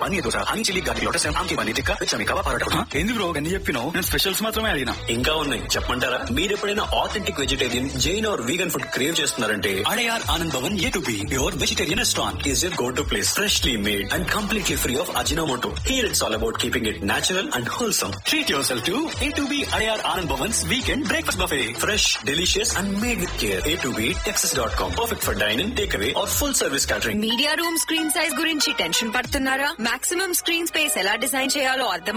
Paneer dosa honey chilli garlic lotus ఆమ్కి పన్నీర్ టిక్కా విచ్చమి కవా పరోటా ఏంది బ్రో అన్ని చెప్పినావు నేను స్పెషల్స్ మాత్రమే అడిగినా ఇంకా ఉన్నాయి చెప్పమంటారా మీరు ఎప్పుడైనా authentic vegetarian Jain or vegan food crave చేస్తున్నారంటే Adyar Anand Bhavan A two B pure vegetarian restaurant is your go-to place. Freshly made and completely free of Ajinomoto. Here it's all about keeping it natural and wholesome. Treat yourself to A two B Adyar Anand Bhavan's weekend breakfast buffet Fresh, delicious and made with care. A to B, Texas.com. Perfect for dine-in, takeaway or full service catering. Media room screen size గురించి tension పడుతున్నారా maximum screen space ఎలా design చేయాలో అర్థం